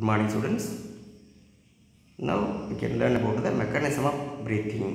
Good morning, students. Now we can learn about the mechanism of breathing.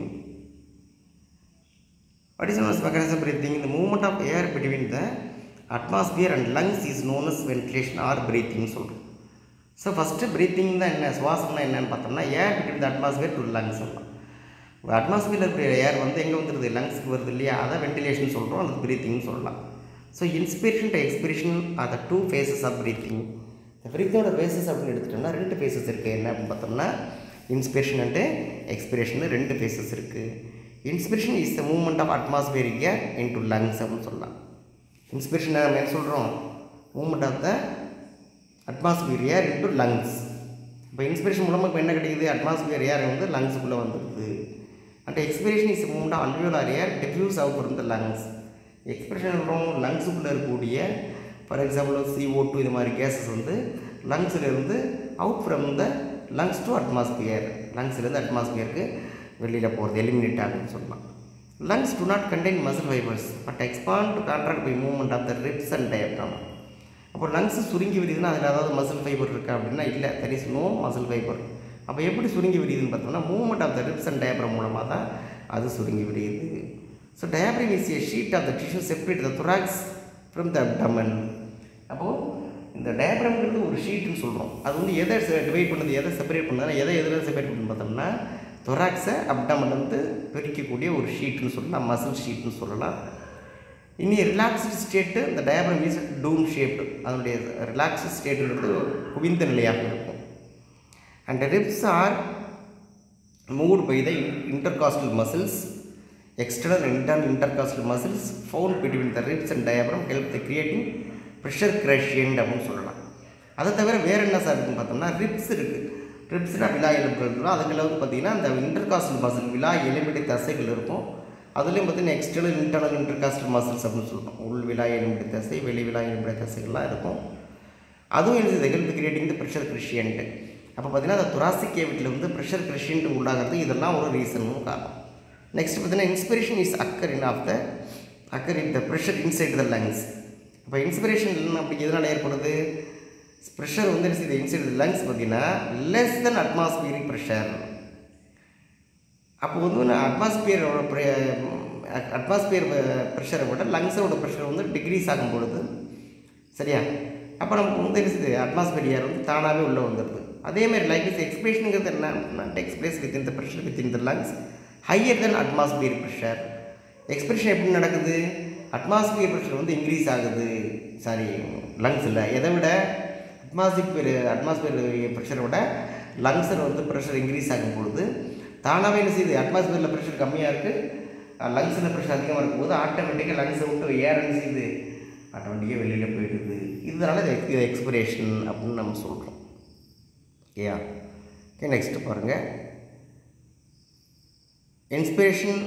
What is known as mechanism of breathing? The movement of air between the atmosphere and lungs is known as ventilation or breathing. சொல்கிறோம் so first breathing தான் என்ன சுவாசம்னா என்னன்னு பார்த்தோம்னா air between the atmosphere to lungs சொல்லலாம் அட்மாஸ்பியரில் இருக்கிற ஏர் வந்து எங்கே வந்துடுது லங்ஸ்க்கு வருது இல்லையா அதை வென்டிலேஷன் சொல்கிறோம் அது ப்ரீத்திங்னு சொல்லலாம் so inspiration to expiration are the two phases of breathing இந்த ப்ரீத்திங்கோட ஃபேஸஸ் அப்படின்னு எடுத்துட்டோம்னா ரெண்டு ஃபேஸஸ் இருக்குது என்ன அப்படின்னு பார்த்தோம்னா இன்ஸ்பிரேஷன் அண்டு எக்ஸ்பிரேஷன் ரெண்டு ஃபேஸஸ் இருக்குது inspiration is the movement of atmosphere air in to lungs அப்படின்னு சொல்லலாம் இன்ஸ்பிரேஷன் நம்ம என்ன சொல்கிறோம் movement of the atmosphere air into lungs இப்போ இன்ஸ்பிரேஷன் மூலமாக இப்போ என்ன கிடைக்குது அட்மாஸ்பியர் ஏர் வந்து லங்ஸுக்குள்ளே வந்துடுது and expiration is moment alveolar air diffuse out from the lungs expiration சொல்கிறோம் லங்ஸுக்குள்ளே இருக்கக்கூடிய ஃபார் எக்ஸாம்பிள் CO2 டூ இது மாதிரி கேஸஸ் வந்து லங்ஸிலிருந்து out from the lungs to atmosphere லங்ஸ்லேருந்து அட்மாஸ்பியருக்கு வெளியில் போகிறது எலிமினேட் ஆகுதுன்னு சொல்லலாம் lungs do not contain muscle fibers but expand to contract by movement of the ribs and diaphragm அப்போ லங்ஸ் சுருங்கி விரியுதுன்னா அதில் ஏதாவது மசில் ஃபைபர் இருக்கா அப்படின்னா இல்லை there is no muscle fibre அப்போ எப்படி சுருங்கி விரியுதுன்னு பார்த்தோம்னா movement of the ribs and diaphragm மூலமாக தான் அது சுருங்கி விரியுது so diaphragm is a sheet of the tissue separate the thorax from the abdomen அப்போது இந்த டயப்ரம்ங்கிறது ஒரு ஷீட்டுன்னு சொல்கிறோம் அது வந்து எதை டிவைட் பண்ணுது எதை செப்பரேட் பண்ணுதுன்னா எதை எதில் செப்பரேட் பண்ணு பார்த்தோம்னா தொராக்ஸை அப்டமன் வந்து பிரிக்கக்கூடிய ஒரு ஷீட்டுன்னு சொல்லலாம் மசில் ஷீட்னு சொல்லலாம் இனி ரிலாக்ஸ்டு ஸ்டேட்டு இந்த டயப்ரம் இஸ் டூம் ஷேப்டு அதனுடைய ரிலாக்ஸ்டு ஸ்டேட்டுன்றது குவிந்த நிலையாக இருக்கும் and ribs are moved by the intercostal muscles external internal intercostal muscles found between the ribs and diaphragm help the creating pressure gradient அப்படின்னு சொல்லலாம் அதை தவிர வேறு என்ன சார் இருக்குன்னு பார்த்தோம்னா ரிப்ஸ் இருக்குது ரிப்ஸ்னால் விழா எலும்புகள் இருக்கும் அதுக்குள்ள வந்து பார்த்திங்கன்னா அந்த இன்டர்காஸ்டல் மசில் விழா எலும்பிடை தசைகள் இருக்கும் அதுலேயும் பார்த்தீங்கன்னா எக்ஸ்டர்னல் இன்டர்னல் இன்டர்காஸ்டல் மசில்ஸ் அப்படின்னு சொல்லுவோம் உள் விழா எலும்பிடை தசை வெளி விழா எலும்பிடை தசைகள்லாம் இருக்கும் அதுவும் என்ன help creating the pressure gradient அப்போ பார்த்தீங்கன்னா அந்த துராசிக் கேவிட்டில் வந்து ப்ரெஷர் கிரிஷியன்ட் உண்டாகிறது இதெல்லாம் ஒரு ரீசனும் காரணம் நெக்ஸ்ட் பார்த்தீங்கன்னா inspiration is occur in of the occur in the pressure inside the lungs அப்போ இன்ஸ்பிரேஷன் அப்படி எதனால் ஏற்படுது ப்ரெஷர் வந்து இது இன்சைட் த லங்ஸ் பார்த்தீங்கன்னா லெஸ் தென் அட்மாஸ்பியரிக் ப்ரெஷர் அப்போ வந்து அட்மாஸ்பியரோட அட்மாஸ்பியர் ப்ரெஷரை விட லங்ஸோட ப்ரெஷர் வந்து டிக்ரீஸ் ஆகும் பொழுது சரியா அப்போ நமக்கு வந்து இருக்குது அட்மாஸ்பியர் ஏர் வந்து தானாகவே உள்ளே வந்துடுது அதேமாதிரி லைக் இஸ் எக்ஸ்பிரேஷனுங்கிறது என்ன takes place within the pressure within the lungs higher than atmosphere pressure expiration எப்படி நடக்குது அட்மாஸ்பியர் ப்ரெஷர் வந்து இன்க்ரீஸ் ஆகுது சாரி லங்ஸில் எதை விட அட்மாஸ்பியர் அட்மாஸ்பியர் ப்ரெஷரை விட லங்ஸில் வந்து ப்ரெஷர் இன்க்ரீஸ் ஆகும் பொழுது தானாகவே என்ன செய்யுது அட்மாஸ்பியரில் ப்ரெஷர் கம்மியாக இருக்குது லங்ஸில் ப்ரெஷர் அதிகமாக இருக்கும்போது ஆட்டோமேட்டிக்காக லங்ஸை விட்டு ஏர் என்ன செய்யுது ஆட்டோமேட்டிக்காக வெளியில் போயிடுது இதனால இது எக்ஸ்பிரேஷன் அப்படின்னு நம்ம சொல்கிறோம் ஓகேயா ஓகே நெக்ஸ்ட்டு பாருங்கள் inspiration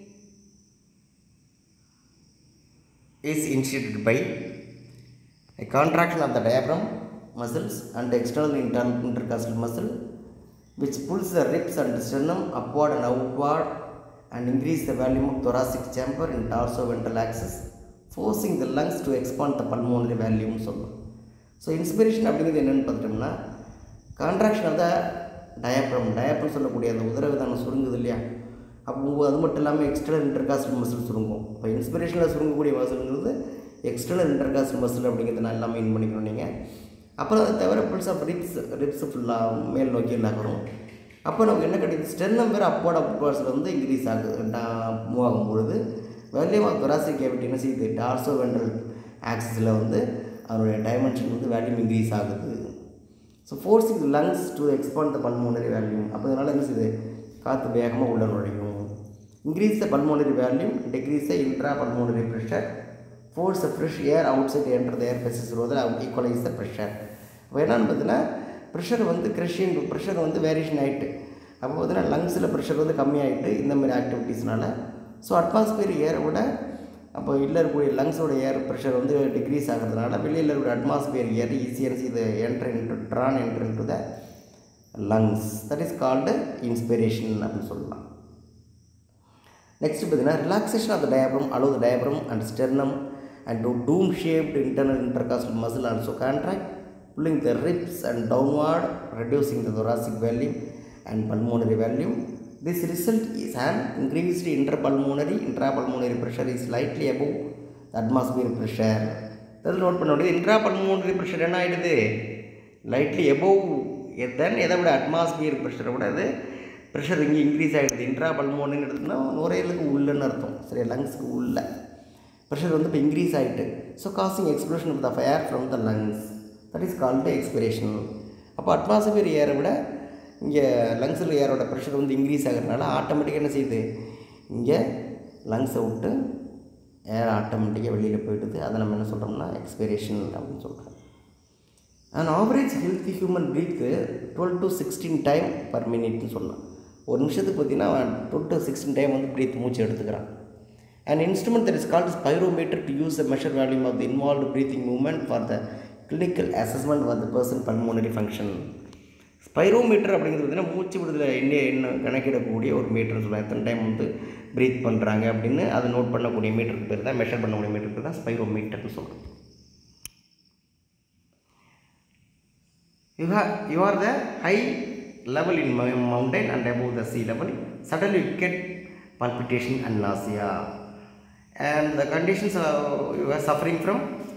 is initiated by a contraction of the diaphragm muscles and external internal intercostal muscle which pulls the ribs and sternum upward and outward and increase the volume of thoracic chamber in dorsoventral axis forcing the lungs to expand the pulmonary volume சொல்லலாம் so inspiration அப்படிங்கிறது என்னென்னு பார்த்துட்டோம்னா contraction of the diaphragm diaphragm சொல்லக்கூடிய அந்த உதரவிதானம் சுருங்குது இல்லையா அப்போ அது மட்டும் இல்லாமல் எக்ஸ்டர்னல் இன்டர்காஸ்டல் மசில் சுருங்கும் இப்போ இன்ஸ்பிரேஷனில் சுருங்கக்கூடிய மசில்ங்கிறது எக்ஸ்டர்னல் இன்டர்காஸ்டல் மசில் அப்படிங்கிறத நான் எல்லாம் மெயின் பண்ணிக்கணும் நீங்கள் அப்புறம் அதை தவிர புல்ஸ் ஆஃப் ரிப்ஸ் ரிப்ஸ் ஃபுல்லாக மேல் நோக்கி நகரும் அப்போ நமக்கு என்ன கிடைக்குது ஸ்டெர்னம் வேறு அப்போட அப்வார்ட்ஸில் வந்து இன்க்ரீஸ் ஆகுது மூவ் ஆகும் பொழுது வேல்யூம் ஆஃப் தொராசிக் கேவிட்டி என்ன செய்யுது டார்சோ வென்ட்ரல் ஆக்சிஸில் வந்து அதனுடைய டைமென்ஷன் வந்து வேல்யூம் இன்க்ரீஸ் ஆகுது so forcing lungs to expand the pulmonary volume அப்போ இதனால் என்ன செய்யுது காற்று வேகமாக உள்ள நுழையும் increase the pulmonary volume decrease the intra pulmonary pressure force fresh air outside enter the air phases ரோதில் ஈக்குவலைஸ் த ப்ரெஷர் இப்போ என்னென்னு பார்த்தீங்கன்னா ப்ரெஷர் வந்து க்ரெஷியன் ப்ரெஷர் வந்து வேரியேஷன் ஆகிட்டு அப்போ பார்த்தீங்கன்னா லங்ஸில் ப்ரெஷர் வந்து கம்மியாகிட்டு இந்த மாதிரி ஆக்டிவிட்டீஸ்னால ஸோ அட்மாஸ்பியர் ஏரை விட அப்போ இல்லை இருக்கக்கூடிய லங்ஸோட ஏர் ப்ரெஷர் வந்து டிக்ரீஸ் ஆகிறதுனால வெளியில் இருக்கக்கூடிய அட்மாஸ்பியர் ஏர் ஈஸியாக இது enter into drawn enter into the lungs that is called inspiration அப்படின்னு சொல்லலாம் நெக்ஸ்ட் பார்த்தீங்கன்னா relaxation of the diaphragm allow the diaphragm and sternum and dome shaped internal intercostal muscle also contract pulling the ribs and downward, reducing the thoracic volume and pulmonary volume. This result is an increased interpulmonary, intrapulmonary pressure is slightly above the atmospheric pressure. அதில் note பண்ண வேண்டியது இன்ட்ராபல்மோனரி pressure என்ன ஆகிடுது lightly above தென் எதை விட atmosphere ப்ரெஷரை விட அது ப்ரெஷர் இங்கே இன்க்ரீஸ் ஆகிடுது இன்ட்ராபல்மோனு எடுத்தோம்னா நுரையீரலுக்கு உள்ளன்னு அர்த்தம் சரியா லங்ஸுக்கு உள்ள ப்ரெஷர் வந்து இப்போ இன்க்ரீஸ் ஆகிட்டு so causing expiration of the air from the lungs that is called expiration அப்போ அட்மாஸ்பியர் ஏரை விட இங்கே லங்ஸில் ஏரோட ப்ரெஷர் வந்து இன்க்ரீஸ் ஆகிறதுனால ஆட்டோமேட்டிக்காக என்ன செய்யுது இங்கே லங்ஸை விட்டு ஏர் ஆட்டோமேட்டிக்காக வெளியில் போயிடுது அதை நம்ம என்ன சொல்கிறோம்னா எக்ஸ்பிரேஷன் அப்படின்னு சொல்கிறோம் and average healthy human breathe twelve to sixteen time per மினிட்னு சொல்லலாம் ஒரு நிமிஷத்துக்கு பார்த்தீங்கன்னா டுவெல் டு சிக்ஸ்டீன் டைம் வந்து ப்ரீத் மூச்சு எடுத்துக்கிறான் and instrument that is called spirometer to use the measure volume of the involved breathing movement for the clinical assessment for the person pulmonary function spirometer அப்படிங்கிறது பார்த்தீங்கன்னா மூச்சு விடுதலை என்ன என்ன கணக்கிடக்கூடிய ஒரு மீட்டர்னு சொல்லலாம் எத்தனை டைம் வந்து ப்ரீத் பண்ணுறாங்க அப்படின்னு அதை நோட் பண்ணக்கூடிய மீட்டருக்கு பேர் தான் மெஷர் பண்ணக்கூடிய மீட்டருக்கு பேர் தான் ஸ்பைரோமீட்டர்னு சொல்கிறோம் you have you are the high level in mo- mountain and above the sea level suddenly you get palpitation and nausea and the conditions are, you are suffering from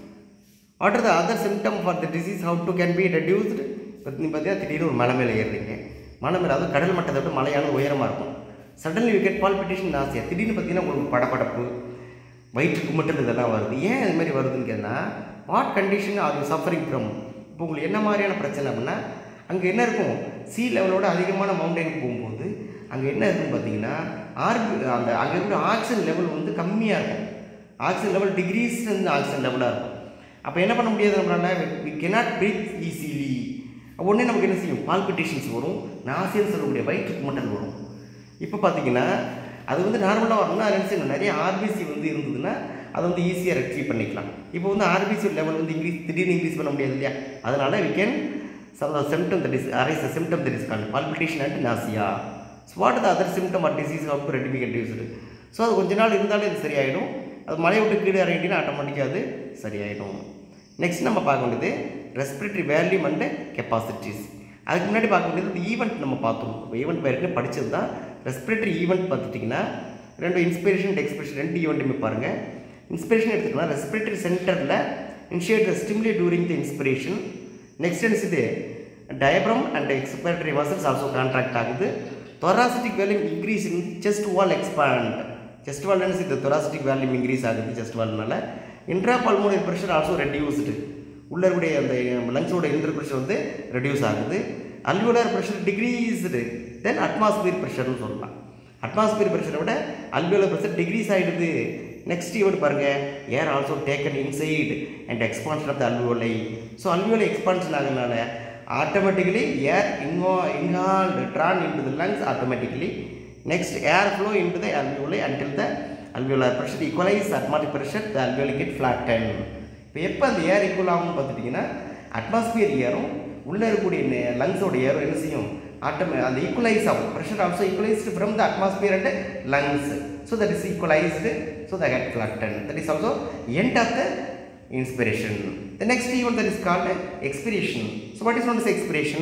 what are the other symptom for the disease how to can be reduced பற்றி பார்த்தீங்கன்னா திடீர்னு ஒரு மலை மேலே ஏறுறீங்க மலை மேலே அதுவும் கடல் மட்டத்தை விட மலையான உயரமாக இருக்கும் suddenly you get palpitation nausea திடீர்னு பார்த்தீங்கன்னா உங்களுக்கு படபடப்பு வயிற்று குமட்டல் இதெல்லாம் வருது ஏன் இது மாதிரி வருதுன்னு கேட்டால் what condition are you suffering from இப்போ உங்களுக்கு என்ன மாதிரியான பிரச்சனை அப்படின்னா அங்கே என்ன இருக்கும் சி லெவலோட அதிகமான மவுண்டனுக்கு போகும்போது அங்கே என்ன இருக்குன்னு பார்த்தீங்கன்னா ஆர்பி அந்த அங்கே இருக்கிற ஆக்சிஜன் லெவல் வந்து கம்மியாக இருக்கும் ஆக்சிஜன் லெவல் டிகிரீஸ் ஆக்சிஜன் லெவலாக இருக்கும் அப்போ என்ன பண்ண முடியாது நம்மளால வி கெனாட் பிரீத் ஈஸிலி உடனே நமக்கு என்ன செய்யும் பால்பிட்டேஷன்ஸ் வரும் நாசியன்னு சொல்லக்கூடிய வயிற்றுக்கு மட்டும் வரும் இப்போ பார்த்தீங்கன்னா அது வந்து நார்மலாக வரணும்னா அது என்ன செய்யணும் நிறைய ஆர்பிசி வந்து இருந்ததுன்னா அதை வந்து ஈஸியாக ரெக்டிவ் பண்ணிக்கலாம் இப்போ வந்து ஆர்பிசி லெவல் வந்து இன்க்ரீஸ் திடீர்னு இன்க்ரீஸ் பண்ண முடியாது இல்லையா அதனால் we can some symptom that is arise symptom that is call palpitation and nausea so what the other symptom are disease how to ரெடிமி ரெடியூஸ்டு ஸோ அது கொஞ்ச நாள் இருந்தாலும் இது சரியாயிடும் அது மலையை விட்டு கீழே இறங்கிட்டீங்கன்னா ஆட்டோமேட்டிக்காக அது சரியாயிடும் நெக்ஸ்ட் நம்ம பார்க்க வேண்டியது ரெஸ்பிரேட்டரி வேல்யூம் அண்டு கெப்பாசிட்டிஸ் அதுக்கு முன்னாடி பார்க்க வேண்டியது ஈவெண்ட் நம்ம பார்த்தோம் இப்போ ஈவெண்ட் பேருக்கு படித்தது தான் ரெஸ்பிரேட்டரி ஈவெண்ட் பார்த்துட்டிங்கன்னா ரெண்டு இன்ஸ்பிரேஷன் அண்ட் எக்ஸ்பிரஷன் ரெண்டு ஈவெண்ட்டுமே பாருங்கள் இன்ஸ்பிரேஷன் எடுத்துக்கலாம் ரெஸ்பிரேட்டரி சென்டரில் initiate the stimulus during the inspiration next என்ன இது diaphragm and expiratory muscles also contract ஆகுது thoracic volume increase in chest wall expand chest wall என்ன இது தொராசிட்டிக் வேல்யூம் இன்க்ரீஸ் ஆகுது செஸ்ட் வால்னால intra pulmonary pressure also reduced உள்ளருடைய அந்த லங்ஸோட இன்டர் ப்ரெஷர் வந்து ரெடியூஸ் ஆகுது alveolar pressure decreased than atmosphere ப்ரெஷர்னு சொல்லலாம் அட்மாஸ்பியர் ப்ரெஷரை விட அல்வியோலர் ப்ரெஷர் டிக்ரீஸ் ஆகிடுது நெக்ஸ்ட் ஈவெண்ட் பாருங்கள் air also taken inside and expansion of the alveoli so alveoli expansion ஆகுறதுனால ஆட்டோமேட்டிக்கலி ஏர் இன்வா inhaled drawn into the lungs automatically next air flow into the alveoli until the alveolar pressure equalize atmospheric pressure the alveoli get flattened இப்போ எப்போ அந்த ஏர் equal ஆகும்னு பார்த்துட்டிங்கன்னா atmosphere ஏரும் உள்ளே இருக்கக்கூடிய லங்ஸோட ஏரும் என்ன செய்யும் ஆட்டோமே அந்த ஈக்குவலைஸ் ஆகும் pressure also equalised from the atmosphere and lungs so that is equalised so the get flattened that is also end of the inspiration the next event that is called expiration so what is known as expiration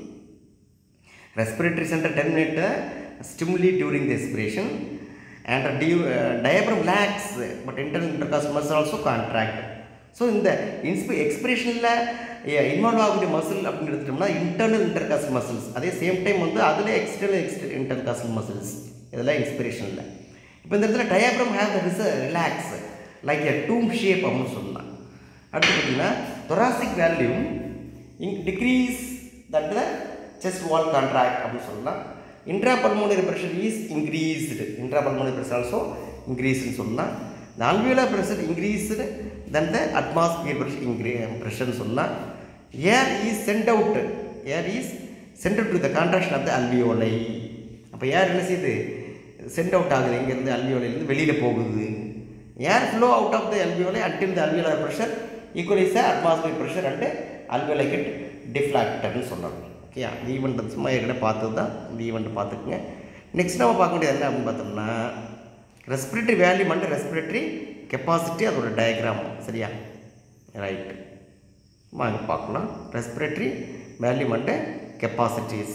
respiratory center terminate the stimuli during the expiration and the di- uh, diaphragm lags but internal intercostal muscle also contract so இந்த இன்ஸ்பி எக்ஸ்பிரேஷனில் involve ஆகக்கூடிய muscle அப்படின்னு எடுத்துட்டோம்னா internal intercostal muscles அதே same time வந்து அதில் external எக்ஸ்ட intercostal muscles இதெல்லாம் இன்ஸ்பிரேஷனில் இப்போ இந்த இடத்துல டயாப்ரம் ஹேவ் த ரிச relax like a dome shape அப்படின்னு சொல்லலாம் அடுத்து பார்த்தீங்கன்னா thoracic volume in decrease that the chest wall contract அப்படின்னு சொல்லலாம் intrapulmonary pressure is increased intrapulmonary pressure also இன்க்ரீஸ்னு சொல்லலாம் இந்த alveolar pressure increased than the atmosphere pressure இன்க்ரீ ப்ரெஷர்னு சொல்லலாம் air is sent out air is sent to the contraction of the alveoli அப்போ air என்ன செய்யுது சென்ட் அவுட் ஆகுது இங்கேருந்து அல்வியோலையிலேருந்து வெளியில் போகுது air flow out of the alveoli until the alveolar pressure equalise atmosphere pressure and alveoli get டிஃப்ளாக்டர்னு சொல்லலாம் ஓகே இந்த ஈவெண்ட் சும்மா ஏற்கனவே பார்த்தது தான் இந்த ஈவெண்ட் பார்த்துக்குங்க நெக்ஸ்ட் நம்ம பார்க்க வேண்டியது என்ன அப்படின்னு பார்த்தோம்னா respiratory volume and respiratory capacity அதோட டயக்ராம் சரியா ரைட் வாங்க பார்க்கலாம் respiratory volume and capacities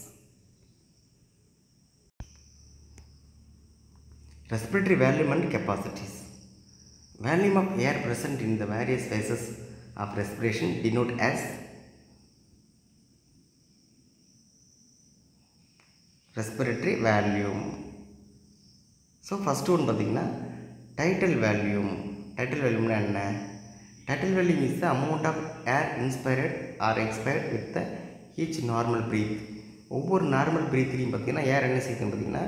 respiratory volume and capacities. Volume of air present in the various phases of respiration denote as respiratory volume. So first ஒன்று பார்த்தீங்கன்னா tidal volume tidal வேல்யூம்னா என்ன tidal volume is the amount of air inspired or expired with the each normal breath ஒவ்வொரு நார்மல் ப்ரீத்லையும் பார்த்தீங்கன்னா air என்ன செய்யுதுன்னு பார்த்தீங்கன்னா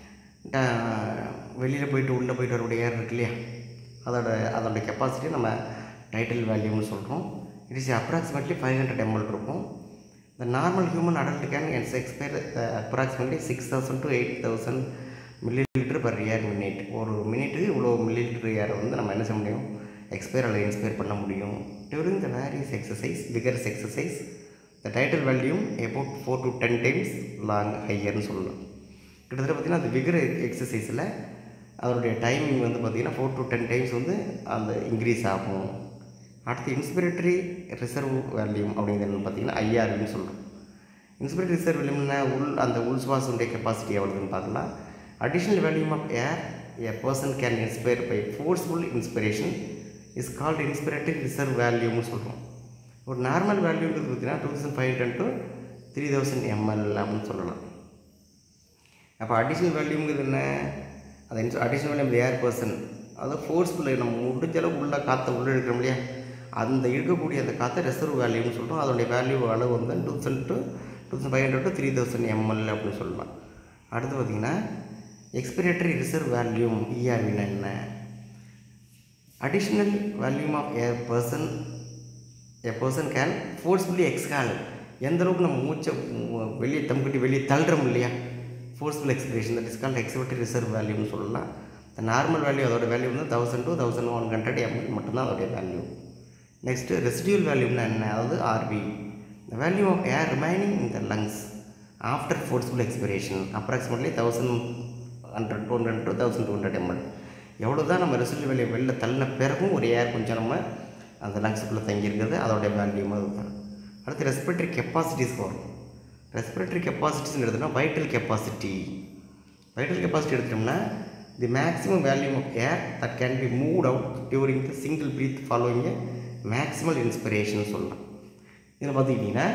வெளியில் போயிட்டு உள்ளே போயிட்டு வரக்கூடிய ஏர் இருக்கு இல்லையா அதோட அதோட கெப்பாசிட்டி நம்ம டைட்டில் வேல்யூம்னு சொல்கிறோம் it is approximately five hundred ml இருக்கும் the normal human adult can என்ஸ் expire approximately six thousand to eight thousand millilitre per air minute ஒரு மினிட்டுக்கு இவ்வளோ மில்லி லிட்டர் ஏரை வந்து நம்ம என்ன செய்ய முடியும் எக்ஸ்பயர் அல்லது இன்ஸ்பயர் பண்ண முடியும் during the various exercise vigorous exercise the tidal volume about four to ten times long ஹையர்னு சொல்லலாம் கிட்டத்தட்ட பார்த்திங்கன்னா அந்த விகர் எக்ஸசைஸில் அதனுடைய டைமிங் வந்து பார்த்திங்கன்னா ஃபோர் டு டென் டைம்ஸ் வந்து அந்த இன்க்ரீஸ் ஆகும் அடுத்து இன்ஸ்பிரேட்டரி ரிசர்வ் வேல்யூம் அப்படிங்கிறது பார்த்திங்கன்னா ஐஆர்வின்னு சொல்கிறோம் இன்ஸ்பிரேட்டரி ரிசர்வ் வேல்யூம்னா உள் அந்த உள் சுவாசனுடைய கெப்பாசிட்டி எவ்வளோதுன்னு பார்க்கலாம் additional volume of air a person can inspire by forceful inspiration is called inspiratory reserve வேல்யூம்னு சொல்கிறோம் ஒரு நார்மல் வேல்யூங்கிறது பார்த்திங்கன்னா two thousand five hundred to three thousand ml அப்படின்னு சொல்லலாம் அப்போ அடிஷ்னல் வேல்யூங்கிறது என்ன அந்த ins additional value air person அதாவது ஃபோர்ஸ்ஃபுல் நம்ம முடிஞ்ச அளவுக்கு உள்ள காற்றை உள்ளே எடுக்கிறோம் இல்லையா அந்த இழுக்கக்கூடிய அந்த காற்றை ரிசர்வ் வேல்யூன்னு சொல்கிறோம் அதோடைய வேல்யூ அளவு வந்து two thousand to two thousand five hundred to three thousand ml அப்படின்னு சொல்லலாம் அடுத்து பார்த்திங்கன்னா எக்ஸ்பிரேட்டரி ரிசர்வ் வேல்யூம் இஆர்வின்னு என்ன additional volume of air person a person can forcefully exhale எந்த அளவுக்கு நம்ம மூச்சை வெளியே தம்கட்டி வெளியே தள்ளுறோம் இல்லையா forceful expiration that is called expiratory reserve வேல்யூன்னு சொல்லலாம் இந்த நார்மல் வேல்யூ அதோட வேல்யூ வந்து thousand two thousand one hundred ml மட்டும்தான் அதோடைய வேல்யூ நெக்ஸ்ட்டு ரெசிடியூல் வேல்யூம்னா என்ன அதாவது RV the value of air remaining in the lungs after forceful expiration approximately thousand hundred two hundred two thousand two hundred ml எவ்வளோ தான் நம்ம residual value வெளில தள்ளின பிறகும் ஒரு ஏர் கொஞ்சம் நம்ம அந்த லங்ஸுக்குள்ளே தங்கியிருக்கிறது அதோடைய வேல்யூ அதுதான் அடுத்து ரெஸ்பிரேட்டரி கெப்பாசிட்டிஸ் வரும் ரெஸ்பிரேட்டரி கெப்பாசிட்டிஸ்னு எடுத்தோம்னா வைட்டல் கெப்பாசிட்டி வைட்டல் கெப்பாசிட்டி எடுத்துட்டோம்னா the maximum volume of air that can be move out during the single breath following maximal inspiration சொல்லலாம் இதில் பார்த்துக்கிட்டிங்கன்னா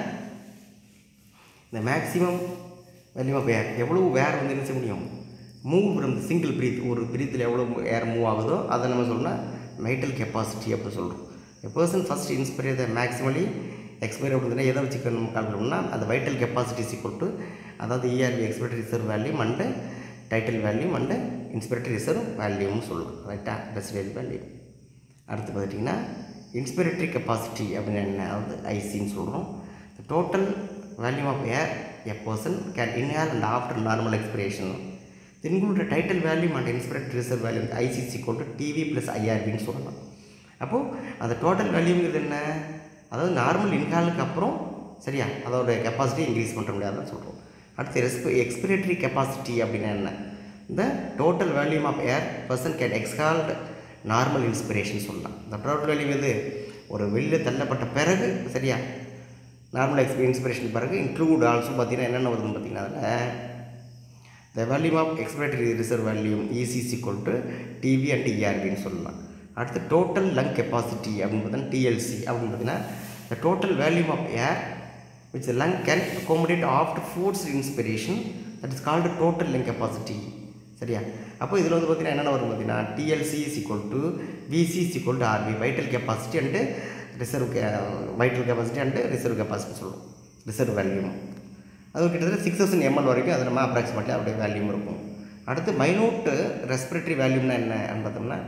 இந்த மேக்ஸிமம் வேல்யூ ஆஃப் ஏர் எவ்வளோ ஏர் வந்து என்ன செய்ய முடியும் move from the single breath ஒரு ப்ரீத்தில் எவ்வளோ ஏர் மூவ் ஆகுதோ அதை நம்ம சொல்லணும் வைட்டல் கெப்பாசிட்டி அப்படின்னு சொல்கிறோம் a person first inspire the maximally expire அப்படின்னா எதை வச்சு நம்ம கால்குலேட்னா அந்த வைட்டல் கெப்பாசிட்டி ஈக்குவல் டு அதாவது ERV expected reserve volume and tidal volume and inspiratory reserve வேல்யூம்னு சொல்லலாம் ரைட்டா ரெசிடென்ட் வேல்யூ அடுத்து பார்த்துட்டிங்கன்னா இன்ஸ்பிரேட்டரி கெப்பாசிட்டி அப்படின்னு என்ன அதாவது ஐசின்னு சொல்கிறோம் total volume of air a person can inhale and after normal expiration include tidal volume and inspiratory reserve value ICC கொண்டு டிவி ப்ளஸ் ஐஆர்பின்னு சொல்லலாம் அப்போது அந்த டோட்டல் வேல்யூங்கிறது என்ன அதாவது நார்மல் இன்ஹாலுக்கு அப்புறம் சரியா அதோட கெப்பாசிட்டி இன்க்ரீஸ் பண்ணுற முடியாதுன்னு சொல்கிறோம் அடுத்து ரெஸ்பி எக்ஸ்பிரேட்டரி கெப்பாசிட்டி அப்படின்னா என்ன இந்த total volume of air person can exhaled normal inspiration சொல்லலாம் இந்த டோட்டல் வேல்யூம் எது ஒரு வெளியில் தள்ளப்பட்ட பிறகு சரியா நார்மல் எக்ஸ்பி இன்ஸ்பிரேஷன் பிறகு இன்க்ளூட் ஆல்சோ பார்த்தீங்கன்னா என்னென்ன வருதுன்னு பார்த்தீங்கன்னா அதில் the volume of expiratory reserve volume ECC கொண்டு டிவி அண்ட் இஆர்பின்னு சொல்லலாம் அடுத்து டோட்டல் லங் கெப்பாசிட்டி அப்படின்னு பார்த்தீங்கன்னா டிஎல்சி அப்படின்னு பார்த்தீங்கன்னா the total volume of air which lung can accommodate after force inspiration that is called total lung capacity சரியா அப்போ இதில் வந்து பார்த்தீங்கன்னா என்னென்ன வரும் பார்த்தீங்கன்னா TLC is equal to VC is equal to RV vital capacity and reserve கே vital capacity and reserve capacity சொல்லுவோம் ரிசர்வ் வேல்யூம் அது கிட்டத்தட்ட சிக்ஸ் தௌசண்ட் எம்எல் வரைக்கும் அது நம்ம அப்ராக்சிமேட்லி அப்படியே வேல்யூம் இருக்கும் அடுத்து மைனூட் ரெஸ்பிரேட்டரி வேல்யூம்னா என்ன பார்த்தோம்னா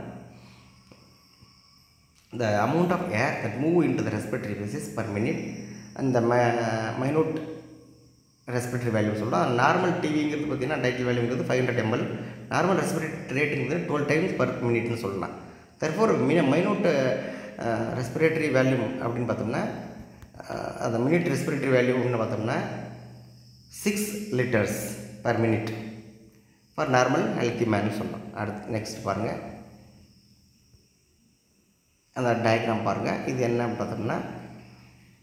the amount of air that move into the respiratory phases per minute and the mi- minute respiratory value சொல்கிறோம் நார்மல் டிவிங்கிறது பார்த்தீங்கன்னா டைட்டில் வேல்யூங்கிறது five hundred ml normal respiratory ரேட்டுங்கிறது டுவெல் டைம்ஸ் பர் மினிட்னு சொல்லலாம் தர்ஃபோர் மின மைனூட் ரெஸ்பிரேட்டரி வேல்யூம் அப்படின்னு பார்த்தோம்னா அஹ், அந்த மினிட் ரெஸ்பிரேட்டரி வேல்யூம்னு பார்த்தோம்னா six litres per minute for normal healthy man சொல்லலாம் அடுத்து நெக்ஸ்ட் பாருங்கள் அந்த டயக்ராம் பாருங்கள் இது என்னன்னு பார்த்தோம்னா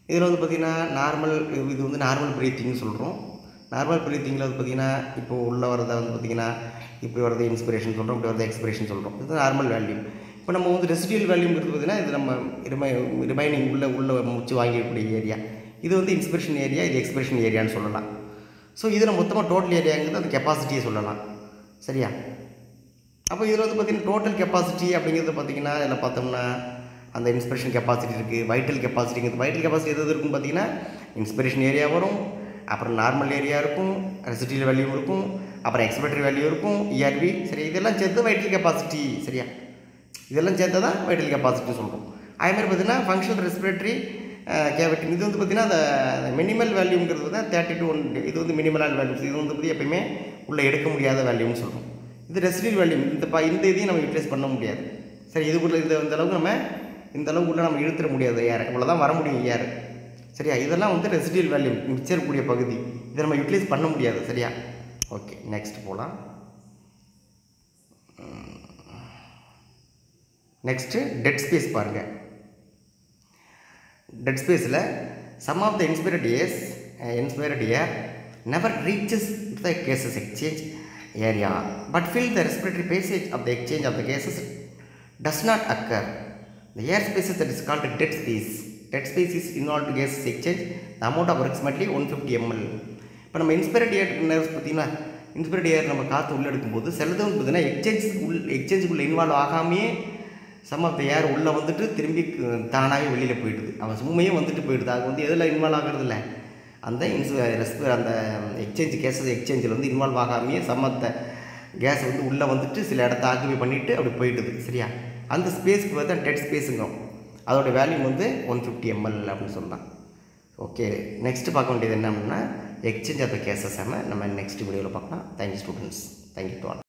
இதில் வந்து பார்த்திங்கன்னா நார்மல் இது வந்து நார்மல் ப்ரீத்திங்னு சொல்கிறோம் நார்மல் ப்ரீத்திங்கில் வந்து பார்த்திங்கன்னா இப்போ உள்ளே வரதை வந்து பார்த்திங்கன்னா இப்படி வரது இன்ஸ்பிரேஷன் சொல்கிறோம் இப்படி வரது எக்ஸ்பிரேஷன் சொல்கிறோம் இது நார்மல் வேல்யூ இப்போ நம்ம வந்து ரெசிடியல் வேல்யூங்கிறது பார்த்திங்கன்னா இது நம்ம ரிமை ரிமைனிங் உள்ள உள்ள மூச்சு வாங்கிக்கூடிய ஏரியா இது வந்து இன்ஸ்பிரேஷன் ஏரியா இது எக்ஸ்பிரேஷன் ஏரியான்னு சொல்லலாம் ஸோ இதில் மொத்தமாக டோட்டல் ஏரியாங்கிறது அந்த கெப்பாசிட்டியை சொல்லலாம் சரியா அப்போ இதில் வந்து பார்த்திங்கன்னா டோட்டல் கெப்பாசிட்டி அப்படிங்கிறது பார்த்திங்கன்னா இதில் பார்த்தோம்னா அந்த இன்ஸ்பிரேஷன் கெப்பாசிட்டி இருக்குது வைட்டல் கெப்பாசிட்டிங்கிறது வைட்டல் கெப்பாசிட்டி எது எது இருக்குன்னு பார்த்தீங்கன்னா இன்ஸ்பிரேஷன் ஏரியா வரும் அப்புறம் நார்மல் ஏரியா இருக்கும் ரெசிடியல் வேல்யூ இருக்கும் அப்புறம் எக்ஸ்பெக்டரி வேல்யூ இருக்கும் இஆர்பி சரி இதெல்லாம் சேர்த்து வைட்டல் கெப்பாசிட்டி சரியா இதெல்லாம் சேர்த்து தான் வைட்டல் கெப்பாசிட்டி சொல்கிறோம் அதே மாதிரி பார்த்தீங்கன்னா ஃபங்க்ஷனல் ரெஸ்பிரேட்டரி கேவிட்டி இது வந்து பார்த்திங்கன்னா அந்த மினிமல் வேல்யூங்கிறது வந்து தேர்ட்டி டு ஒன் இது வந்து மினிமலான வேல்யூஸ் இது வந்து பார்த்தி எப்பயுமே உள்ளே எடுக்க முடியாத வேல்யூன்னு சொல்கிறோம் இது ரெசிடியல் வேல்யூ இந்த ப இந்த இதையும் நம்ம யூட்டிலைஸ் பண்ண முடியாது சரி இதுக்குள்ளே இந்த இந்த அளவுக்கு நம்ம இந்த அளவுக்குள்ளே நம்ம இழுத்துட முடியாது ஏர் இவ்வளோ தான் வர முடியும் ஏர் சரியா இதெல்லாம் வந்து ரெசிடியல் வேல்யூ மிச்சம் இருக்கக்கூடிய பகுதி இதை நம்ம யூட்டிலைஸ் பண்ண முடியாது சரியா ஓகே நெக்ஸ்ட் போகலாம் நெக்ஸ்ட்டு டெட் ஸ்பேஸ் பாருங்கள் டெட் ஸ்பேஸில் some of the inspired airs inspired air never reaches the gases exchange area but fill the respiratory passage of the exchange of the gases does not occur the air spaces that is called dead space dead space is involve gases exchange the amount of approximately one fifty ml இப்போ நம்ம இன்ஸ்பிரட் ஏர் nerves பார்த்தீங்கன்னா இன்ஸ்பிரட் ஏர் நம்ம காற்று உள்ளே எடுக்கும்போது சிலது வந்து பார்த்தீங்கன்னா எக்ஸ்சேஞ்ச் உள் எக்ஸ்சேஞ்சுக்குள்ளே இன்வால்வ் ஆகாமையே சம் ஆஃப் த ஏர் உள்ளே வந்துட்டு திரும்பி தானாகவே வெளியில் போயிடுது அவன் சும்மையே வந்துட்டு போயிடுது அது வந்து எதில் இன்வால்வ் ஆகிறது இல்லை அந்த இன்ஸ் ரெஸ்பி அந்த எக்ஸ்சேஞ்ச் கேஸஸ் எக்ஸ்சேஞ்சில் வந்து இன்வால்வ் ஆகாமையே சம் ஆஃப் த கேஸ் வந்து உள்ளே வந்துட்டு சில இடத்த ஆக்குபை பண்ணிவிட்டு அப்படி போயிடுது சரியா அந்த ஸ்பேஸ்க்கு பார்த்தா டெட் ஸ்பேஸுங்கும் அதோட வேல்யூ வந்து ஒன் ஃபிஃப்டி எம்எல் அப்படின்னு சொல்லலாம் ஓகே நெக்ஸ்ட்டு பார்க்க வேண்டியது என்ன அப்படின்னா எக்ஸ்சேஞ்ச் ஆஃப் த கேசஸ் நம்ம நம்ம நெக்ஸ்ட் வீடியோவில் பார்க்கலாம் thank you students thank you to all